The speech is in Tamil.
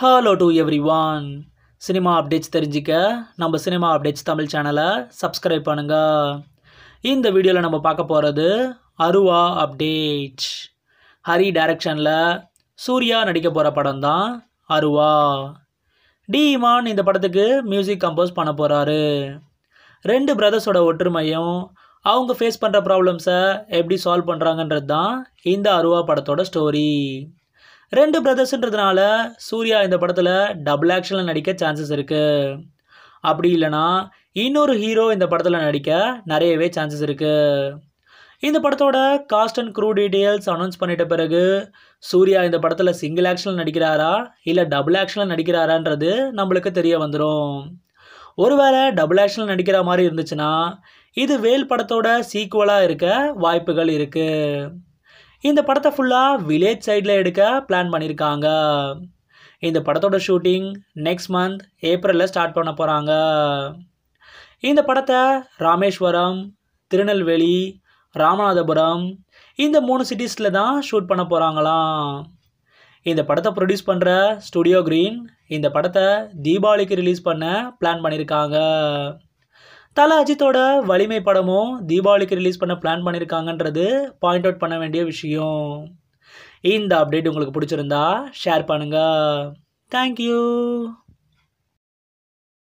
hello to everyone cinema updates தெரிஞ்சிக்க நம்ம சினிமா அப்டேட்ஸ் தமிழ் சேனலை சப்ஸ்கிரைப் பண்ணுங்க இந்த வீடியோவில் நம்ம பார்க்க போகிறது அருவா அப்டேட் ஹரி டைரக்ஷனில் சூர்யா நடிக்க போகிற படம் தான் அருவா டி இமான் இந்த படத்துக்கு மியூசிக் கம்போஸ் பண்ண போகிறாரு ரெண்டு பிரதர்ஸோட ஒற்றுமையும் அவங்க ஃபேஸ் பண்ணுற ப்ராப்ளம்ஸை எப்படி சால்வ் பண்ணுறாங்கன்றது தான் இந்த அருவா படத்தோட ஸ்டோரி ரெண்டு பிரதர்ஸ்ன்றதுனால சூர்யா இந்த படத்தில் டபுள் ஆக்ஷனில் நடிக்க சான்சஸ் இருக்குது அப்படி இல்லைனா இன்னொரு ஹீரோ இந்த படத்தில் நடிக்க நிறையவே சான்சஸ் இருக்குது இந்த படத்தோட cast and crew details announce பண்ணிட்ட பிறகு சூர்யா இந்த படத்தில் சிங்கிள் ஆக்ஷனில் நடிக்கிறாரா இல்லை டபுள் ஆக்ஷனில் நடிக்கிறாரான்றது நம்மளுக்கு தெரிய வந்துடும் ஒருவேளை டபுள் ஆக்ஷனில் நடிக்கிற மாதிரி இருந்துச்சுன்னா இது வேல் படத்தோட சீக்குவலாக இருக்க வாய்ப்புகள் இருக்குது இந்த படத்தை ஃபுல்லாக வில்லேஜ் சைடில் எடுக்க பிளான் பண்ணியிருக்காங்க இந்த படத்தோட ஷூட்டிங் நெக்ஸ்ட் மந்த் ஏப்ரலில் ஸ்டார்ட் பண்ண போகிறாங்க இந்த படத்தை ராமேஸ்வரம் திருநெல்வேலி ராமநாதபுரம் இந்த மூணு சிட்டிஸில் தான் ஷூட் பண்ண போகிறாங்களாம் இந்த படத்தை ப்ரொடியூஸ் பண்ணுற ஸ்டுடியோ க்ரீன் இந்த படத்தை தீபாவளிக்கு ரிலீஸ் பண்ண பிளான் பண்ணியிருக்காங்க தல அஜித்தோட வலிமை படமும் தீபாவளிக்கு ரிலீஸ் பண்ண பிளான் பண்ணியிருக்காங்கன்றது பாயிண்ட் அவுட் பண்ண வேண்டிய விஷயம் இந்த அப்டேட் உங்களுக்கு பிடிச்சிருந்தா ஷேர் பண்ணுங்கள் தேங்க்யூ